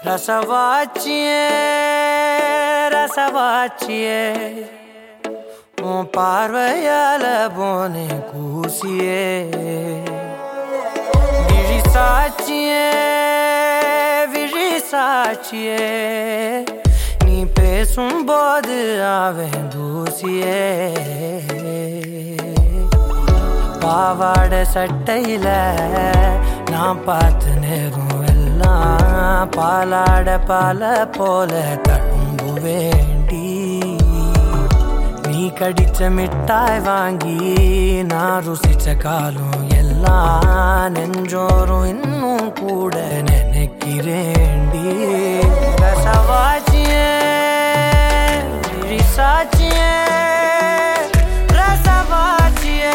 ரசவாச்சியே ரசவாச்சியே உன் பார்வையால போனே கூசியே விழி சாட்சியே விழி சாட்சியே நீ பேசும்போது அவன் தூசியே பாவாட சட்டையில நான் பார்த்த நேரம் எல்லாம் பாலாட பால போல தழும்பு வேண்டி நீ கடிச்ச மிட்டாய் வாங்கி நான் ருசிச்ச காலம் எல்லாம் நெஞ்சோறும் இன்னும் கூட நினைக்கிறேன்டி ரசவாச்சியே விழிசாச்சியே ரசவாச்சியே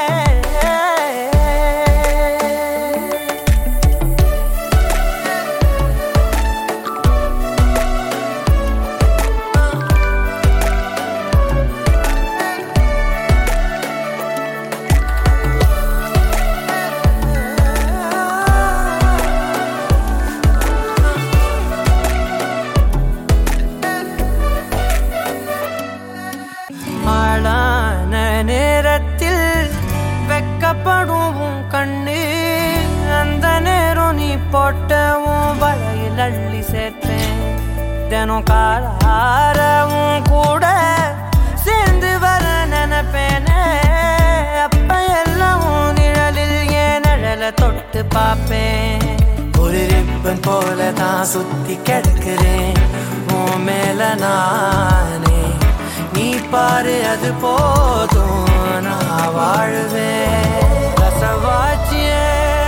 ஆளான நேரத்தில் வெக்கப்படும் உன் கண்ணு அந்த நேரம் நீ போட்ட உன் வலையில் அள்ளி சேர்த்தேன் தினம் காலாரவும் கூட சேர்ந்து வர நினைப்பேனே அப்ப எல்லாம் உன் நிழலில் என் நிழலை தொட்டு பார்ப்பேன் ஒரு ரிப்பன் போல தான் சுத்தி கிடக்கிறேன் உன் மேல நானே நீ பாரு அது போதும் நான் வாழுவேன் ரசவாச்சியே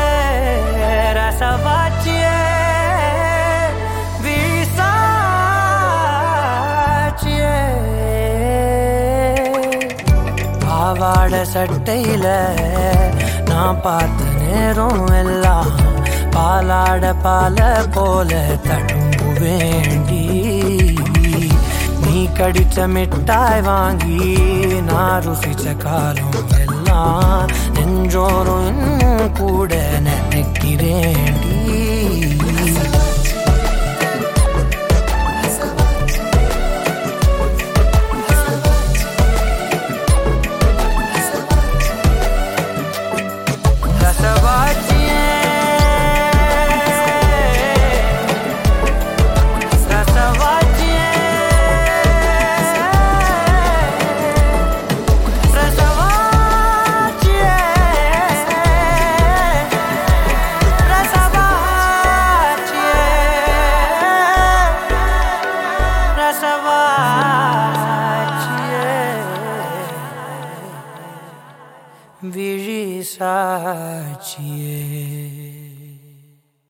ரசவாச்சியே விசாச்சியே பாவாட சட்டையில நான் பார்த்த நேரம் எல்லாம் பாலாட பால போல தடும்பு வேண்டி நீ கடிச்ச மிட்டாய் வாங்கி நான் ருசிச்ச காலம் எல்லாம் நெஞ்சோறும் இன்னும் கூட நினைக்கிறேன்டி ரசவாச்சியே ரசவாச்சியே ரசவாச்சியே ரசவாச்சியே ரசவாச்சியே விழி சாட்சியே